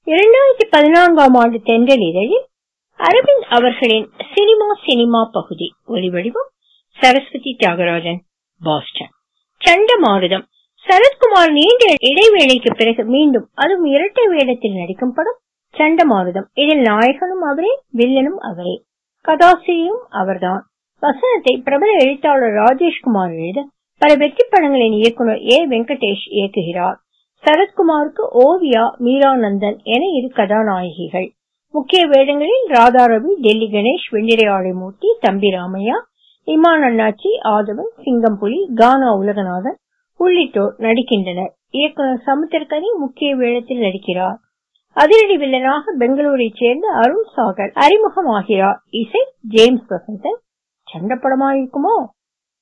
இரண்டாயிரத்தி பதினான்காம் ஆண்டு தென்றல் இதழில் அரவிந்த் அவர்களின் சினிமா சினிமா பகுதி ஒலிவடிவம் சரஸ்வதி தியாகராஜன் பாஸ்டன் சண்டமாருதம் சரத்குமார் நீண்ட இடைவேளைக்கு பிறகு மீண்டும் அதுவும் இரட்டை வேடத்தில் நடிக்கும் படம் சண்டமாருதம் இதில் நாயகனும் அவரே வில்லனும் அவரே கதாசிரியரும் அவர்தான் வசனத்தை பிரபல எழுத்தாளர் ராஜேஷ்குமார் எழுத பல வெற்றி படங்களின் இயக்குனர் ஏ வெங்கடேஷ் இயக்குகிறார் சரத்குமாருக்கு ஓவியா மீராநந்தன் என இரு கதாநாயகிகள் முக்கிய வேடங்களில் ராதாரவி டெல்லி கணேஷ் வெள்ளிரை ஆடைமூர்த்தி தம்பி ராமையா இமான் அண்ணாச்சி ஆதவன் சிங்கம்புலி கானா உலகநாதன் உள்ளிட்டோர் நடிக்கின்றனர் இயக்குனர் சமுத்திரக்கனி முக்கிய வேடத்தில் நடிக்கிறார் அதிரடி வில்லனாக பெங்களூரைச் சேர்ந்த அருண் சாகர் அறிமுகமாகிறார் இசை ஜேம்ஸ் வசந்தன் சண்டை படமா இருக்குமோ